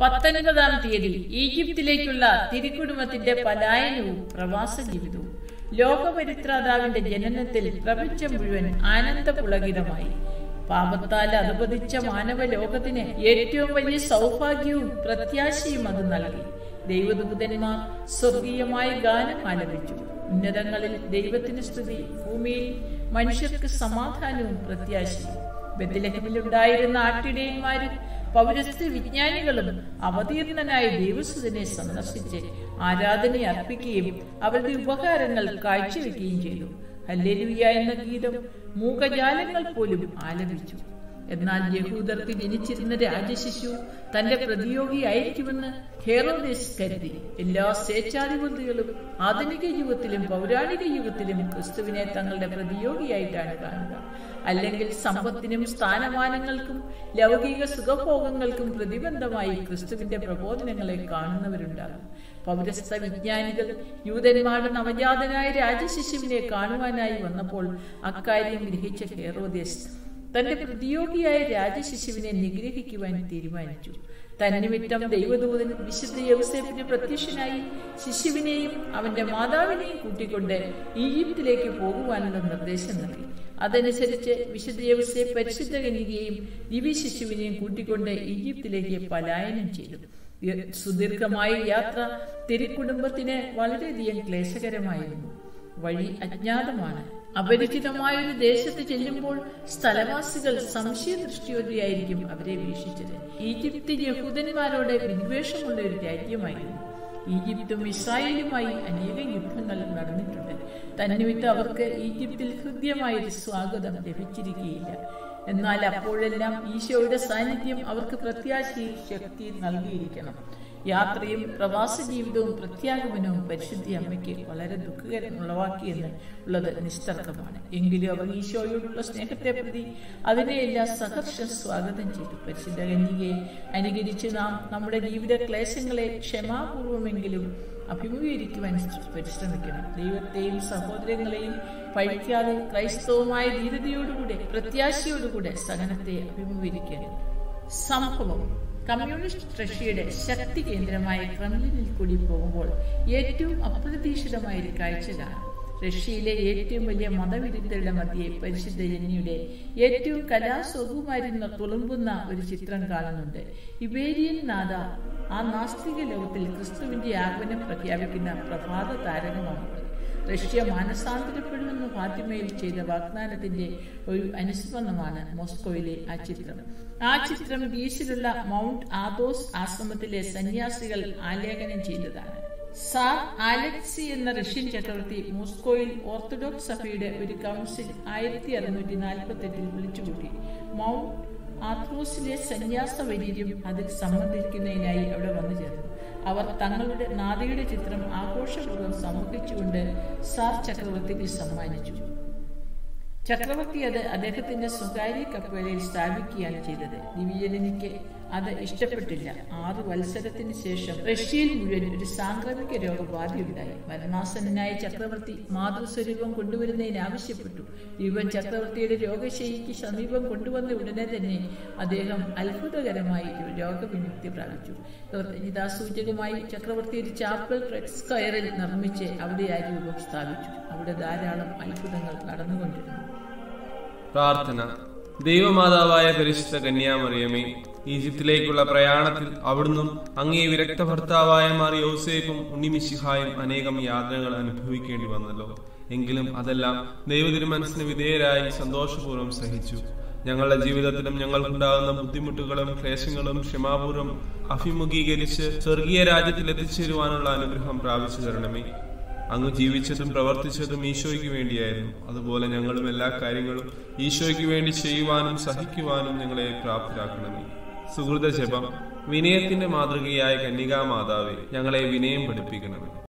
പത്തൊൻപതാം തീയതി ഈജിപ്തിലേക്കുള്ള തിരുക്കുടുംബത്തിന്റെ പലായനവും പ്രവാസ ജീവിതവും ലോകപരിത്രാതാവിന്റെ ജനനത്തിൽ പ്രപഞ്ചം മുഴുവൻ ആനന്ദപുളകിതമായി പാപത്താൽ അനുവദിച്ച മാനവ ലോകത്തിന് ഏറ്റവും വലിയ സൗഭാഗ്യവും പ്രത്യാശയും അത് നൽകി ദൈവദൂതന്മാർ സ്വർഗീയമായ ഗാനം ആലപിച്ചു ഉന്നതങ്ങളിൽ ദൈവത്തിന് സ്തുതി ഭൂമിയിൽ മനുഷ്യർക്ക് സമാധാനവും പ്രത്യാശയും ബദലഹമിലുണ്ടായിരുന്ന ആട്ടിടയന്മാരും പൗരസ്ത്യ വിജ്ഞാനികളും അവതീർണനായ ദേവസുതനെ സന്ദർശിച്ച് ആരാധന അർപ്പിക്കുകയും അവരുടെ ഉപകാരങ്ങൾ കാഴ്ചവെക്കുകയും ചെയ്തു ഹല്ലേലൂയ എന്ന ഗീതം മൂകജാലങ്ങൾ പോലും ആലപിച്ചു എന്നാൽ യഹൂദർക്ക് ജനിച്ചിരുന്ന രാജശിശു തന്റെ പ്രതിയോഗിയായിരിക്കുമെന്ന് ഹേറോദേസ് കരുതി എല്ലാ സ്വേച്ഛാധിപതികളും ആധുനിക യുഗത്തിലും പൗരാണിക യുഗത്തിലും ക്രിസ്തുവിനെ തങ്ങളുടെ പ്രതിയോഗിയായിട്ടാണ് കാണുക അല്ലെങ്കിൽ സമ്പത്തിനും സ്ഥാനമാനങ്ങൾക്കും ലൗകിക സുഖഭോഗങ്ങൾക്കും പ്രതിബന്ധമായി ക്രിസ്തുവിന്റെ പ്രബോധനങ്ങളെ കാണുന്നവരുണ്ടാകും പൗരസ്ത വിജ്ഞാനികൾ യൂതന്മാരുടെ നവജാതനായ രാജശിശുവിനെ കാണുവാനായി വന്നപ്പോൾ അക്കാര്യം ഗ്രഹിച്ച ഹേറോദേസ് തന്റെ പ്രതിയോഗിയായ രാജശിശുവിനെ നിഗ്രഹിക്കുവാൻ തീരുമാനിച്ചു തന്നിമിത്തം ദൈവദൂതൻ വിശുദ്ധ യവസേപ്പിന് പ്രത്യക്ഷനായി ശിശുവിനെയും അവന്റെ മാതാവിനെയും കൂട്ടിക്കൊണ്ട് ഈജിപ്തിലേക്ക് പോകുവാനുള്ള നിർദ്ദേശം നൽകി അതനുസരിച്ച് വിശുദ്ധ യവസെ പരിശുദ്ധ കന്യകയെയും ദിവ്യ ശിശുവിനെയും കൂട്ടിക്കൊണ്ട് ഈജിപ്തിലേക്ക് പലായനം ചെയ്തു സുദീർഘമായ യാത്ര തിരുക്കുടുംബത്തിന് വളരെയധികം ക്ലേശകരമായിരുന്നു വഴി അജ്ഞാതമാണ് അപരിചിതമായ ഒരു ദേശത്ത് ചെല്ലുമ്പോൾ സ്ഥലവാസികൾ സംശയദൃഷ്ടിയോടെയായിരിക്കും അവരെ വീക്ഷിച്ചത് ഈജിപ്ത് യഹൂദന്മാരോട് വിദ്വേഷമുള്ള ഒരു രാജ്യമായിരുന്നു ഈജിപ്തും ഇസ്രായേലുമായി അനേകം യുദ്ധങ്ങൾ നടന്നിട്ടുണ്ട് തന്നിമിത്തം അവർക്ക് ഈജിപ്തിൽ ഹൃദ്യമായ ഒരു സ്വാഗതം ലഭിച്ചിരിക്കുകയില്ല എന്നാൽ അപ്പോഴെല്ലാം ഈശോയുടെ സാന്നിധ്യം അവർക്ക് പ്രത്യാശയും ശക്തി നൽകിയിരിക്കണം യാത്രയും പ്രവാസ ജീവിതവും പ്രത്യാഗമനവും പരിശുദ്ധി അമ്മയ്ക്ക് വളരെ ദുഃഖകരം ഉളവാക്കിയെന്ന് ഉള്ളത് നിസ്തർക്കമാണ് എങ്കിലും അവർ ഈശോയോടുള്ള സ്നേഹത്തെ പ്രതി അതിനെയെല്ലാം സഹർഷം സ്വാഗതം ചെയ്തു പരിശുദ്ധ കന്യകയെ അനുകരിച്ച് നാം നമ്മുടെ ജീവിത ക്ലേശങ്ങളെ ക്ഷമാപൂർവമെങ്കിലും അഭിമുഖീകരിക്കുവാൻ പരിശ്രമിക്കണം ദൈവത്തെയും സഹോദരങ്ങളെയും പഴിക്കാതെ ക്രൈസ്തവമായ ധീരതയോടുകൂടെ പ്രത്യാശയോടുകൂടെ സഹനത്തെ അഭിമുഖീകരിക്കണം സംഭവം കമ്മ്യൂണിസ്റ്റ് റഷ്യയുടെ ശക്തി കേന്ദ്രമായ ക്രെംലിനിൽ കൂടി പോകുമ്പോൾ ഏറ്റവും അപ്രതീക്ഷിതമായ ഒരു കാഴ്ച കാണാം റഷ്യയിലെ ഏറ്റവും വലിയ മതവിരുദ്ധരുടെ മധ്യേ പരിശുദ്ധ ജനിയുടെ ഏറ്റവും കലാസ്വകുമാരുന്ന തുളുമ്പുന്ന ഒരു ചിത്രം കാണുന്നുണ്ട് ഇബേരിയൻ നാഥ ആ നാസ്തിക ലോകത്തിൽ ക്രിസ്തുവിന്റെ ആഗമനം പ്രഖ്യാപിക്കുന്ന പ്രഭാത താരകമാണത് റഷ്യ മാനസാന്തരപ്പെടുമെന്ന് ഫാത്തിമയിൽ ചെയ്ത വാഗ്ദാനത്തിന്റെ ഒരു അനുസ്മരണമാണ് മോസ്കോയിലെ ആ ചിത്രം ആ ചിത്രം ഗ്രീസിലുള്ള മൗണ്ട് ആദോസ് ആശ്രമത്തിലെ സന്യാസികൾ ആലേഖനം ചെയ്തതാണ് സാർ ആലക്സി എന്ന റഷ്യൻ ചക്രവർത്തി മോസ്കോയിൽ ഓർത്തഡോക്സ് സഭയുടെ ഒരു കൗൺസിൽ ആയിരത്തി അറുന്നൂറ്റി നാൽപ്പത്തി എട്ടിൽ വിളിച്ചുകൂട്ടി മൗണ്ട് ആത്രോസിലെ സന്യാസ വരീര്യം അതിൽ സംബന്ധിക്കുന്നതിനായി അവിടെ വന്നു ചേർന്നു അവർ തങ്ങളുടെ നാദിയുടെ ചിത്രം ആഘോഷപൂർവ്വം സമർപ്പിച്ചുകൊണ്ട് സാർ ചക്രവർത്തിക്ക് സമ്മാനിച്ചു ചക്രവർത്തി അത് അദ്ദേഹത്തിന്റെ സ്വകാര്യ കപ്പലിൽ സ്ഥാപിക്കുകയാണ് ചെയ്തത് ദിവ്യജനനിക്ക് അത് ഇഷ്ടപ്പെട്ടില്ല ആറു വത്സരത്തിന് ശേഷം റഷ്യയിൽ മുഴുവൻ ഒരു സാംക്രമിക രോഗബാധയുണ്ടായി മരണാസനായ ചക്രവർത്തി മാതൃസ്വരൂപം കൊണ്ടുവരുന്നതിന് ആവശ്യപ്പെട്ടു ദീപൻ ചക്രവർത്തിയുടെ രോഗശൈലിക്ക് സമീപം കൊണ്ടുവന്ന ഉടനെ തന്നെ അദ്ദേഹം അത്ഭുതകരമായി രോഗവിമുക്തി പ്രാപിച്ചു കൃതജ്ഞതാസൂചകമായി ചക്രവർത്തി ഒരു ചാപ്പൽ റെഡ് സ്ക്വയറിൽ നിർമ്മിച്ച് അവിടെ ആ രൂപം സ്ഥാപിച്ചു അവിടെ ധാരാളം അത്ഭുതങ്ങൾ നടന്നുകൊണ്ടിരുന്നു പ്രാർത്ഥന ദൈവമാതാവായ പരിശുദ്ധ കന്യാമറിയമേ ഈജിപ്തിലേക്കുള്ള പ്രയാണത്തിൽ അവിടുന്നും അങ്ങേ വിരക്ത ഭർത്താവായ മാറി യോസേഫും ഉണ്ണിമിശിഹായും അനേകം യാതനകൾ അനുഭവിക്കേണ്ടി വന്നല്ലോ എങ്കിലും അതെല്ലാം ദൈവതിരുമനസ്സിന് വിധേയരായി സന്തോഷപൂർവ്വം സഹിച്ചു ഞങ്ങളുടെ ജീവിതത്തിലും ഞങ്ങൾക്കുണ്ടാകുന്ന ബുദ്ധിമുട്ടുകളും ക്ലേശങ്ങളും ക്ഷമാപൂർവ്വം അഭിമുഖീകരിച്ച് സ്വർഗീയ രാജ്യത്തിൽ എത്തിച്ചേരുവാനുള്ള അനുഗ്രഹം പ്രാപിച്ചു തരണമേ അങ്ങ് ജീവിച്ചതും പ്രവർത്തിച്ചതും ഈശോയ്ക്ക് വേണ്ടിയായിരുന്നു അതുപോലെ ഞങ്ങളും എല്ലാ കാര്യങ്ങളും ഈശോയ്ക്ക് വേണ്ടി ചെയ്യുവാനും സഹിക്കുവാനും ഞങ്ങളെ പ്രാപ്തരാക്കണമേ സുഹൃത ജപം വിനയത്തിന്റെ മാതൃകയായ കന്യകാ മാതാവെ ഞങ്ങളെ വിനയം പഠിപ്പിക്കണമേ